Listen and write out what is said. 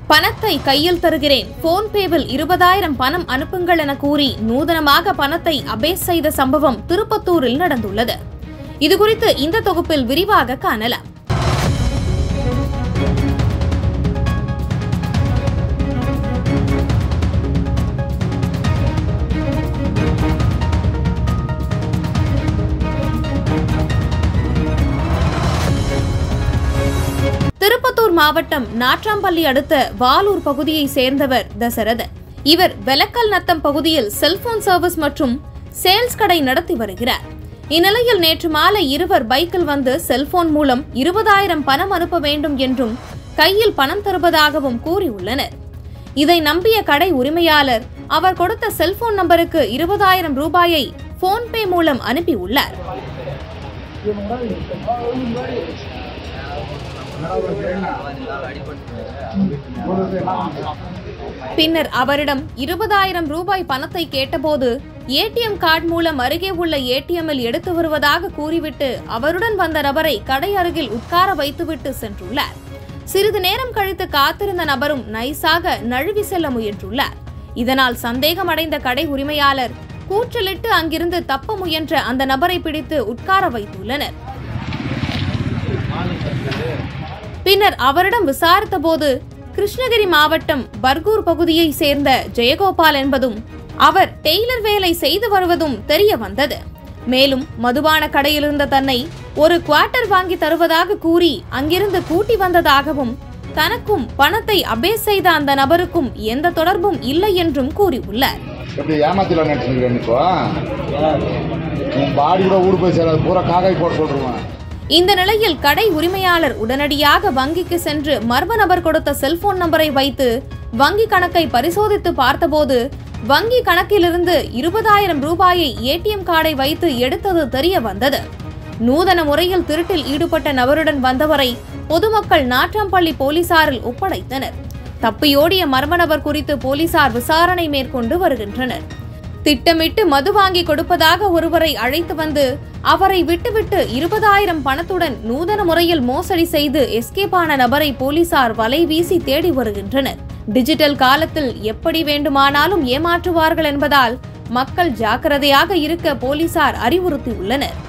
பணத்தை கையில் தருகிறேன் போன்பேவில் இருபதாயிரம் பணம் அனுப்புங்கள் என கூறி நூதனமாக பணத்தை அபேஸ் செய்த சம்பவம் திருப்பத்தூரில் நடந்துள்ளது இதுகுறித்து இந்த தொகுப்பில் விரிவாக காணலாம் திருப்பத்தூர் மாவட்டம் நாட்றாம்பள்ளி அடுத்த வாலூர் பகுதியை சேர்ந்தவர் தசரதன் இவர் வெலக்கல் நத்தம் பகுதியில் செல்போன் சர்வீஸ் மற்றும் சேல்ஸ் கடை நடத்தி வருகிறார் இந்நிலையில் நேற்று மாலை இருவர் பைக்கில் வந்து செல்போன் மூலம் இருபதாயிரம் பணம் அனுப்ப வேண்டும் என்றும் கையில் பணம் தருவதாகவும் கூறியுள்ளனர் இதை நம்பிய கடை உரிமையாளர் அவர் கொடுத்த செல்போன் நம்பருக்கு இருபதாயிரம் ரூபாயை போன்பே மூலம் அனுப்பியுள்ளார் பின்னர் அவரிடம் இருபதாயிரம் ரூபாய் பணத்தை கேட்டபோது ஏடிஎம் கார்டு மூலம் அருகே உள்ள ஏடிஎம்மில் எடுத்து வருவதாக கூறிவிட்டு அவருடன் வந்த நபரை கடை அருகில் உட்கார வைத்துவிட்டு சென்றுள்ளார் சிறிது நேரம் கழித்து காத்திருந்த நபரும் நைஸாக நழுவி செல்ல முயன்றுள்ளார் இதனால் சந்தேகமடைந்த கடை உரிமையாளர் கூச்சலிட்டு அங்கிருந்து தப்ப முயன்ற அந்த நபரை பிடித்து உட்கார வைத்துள்ளனர் பின்னர் அவரிடம் விசாரித்தபோது கிருஷ்ணகிரி மாவட்டம் பர்கூர் பகுதியை சேர்ந்த ஜெயகோபால் என்பதும் அவர் டெய்லர் வேலை செய்து வருவதும் தெரிய வந்தது மேலும் மதுபான கடையில் இருந்த தன்னை ஒரு குவார்ட்டர் வாங்கி தருவதாக கூறி அங்கிருந்து கூட்டி வந்ததாகவும் தனக்கும் பணத்தை அபேஸ் செய்த அந்த நபருக்கும் எந்த தொடர்பும் இல்லை என்றும் கூறியுள்ளார் எப்படி ஏமாத்தில நினச்சிருக்கேன் இப்போ உன் பாடி கூட ஊடு போய் சேராது பூரா காக்காய் போட சொல்லிருவேன் இந்த நிலையில் கடை உரிமையாளர் உடனடியாக வங்கிக்கு சென்று மர்ம நபர் கொடுத்த செல்போன் நம்பரை வைத்து வங்கி கணக்கை பரிசோதித்து பார்த்தபோது வங்கி கணக்கிலிருந்து இருபதாயிரம் ரூபாயை ஏடிஎம் கார்டை வைத்து எடுத்தது தெரிய வந்தது நூதன முறையில் திருட்டில் ஈடுபட்ட நபருடன் வந்தவரை பொதுமக்கள் நாற்றாம்பள்ளி போலீசாரில் ஒப்படைத்தனர் தப்பியோடிய மர்ம நபர் குறித்து போலீசார் விசாரணை மேற்கொண்டு வருகின்றனர் திட்டமிட்டு மது வாங்கி கொடுப்பதாக ஒருவரை அழைத்து வந்து அவரை விட்டுவிட்டு இருபதாயிரம் பணத்துடன் நூதன முறையில் மோசடி செய்து எஸ்கேப் ஆன நபரை போலீசார் வலை வீசி தேடி வருகின்றனர் டிஜிட்டல் காலத்தில் எப்படி வேண்டுமானாலும் ஏமாற்றுவார்கள் என்பதால் மக்கள் ஜாக்கிரதையாக இருக்க போலீசார் அறிவுறுத்தியுள்ளனர்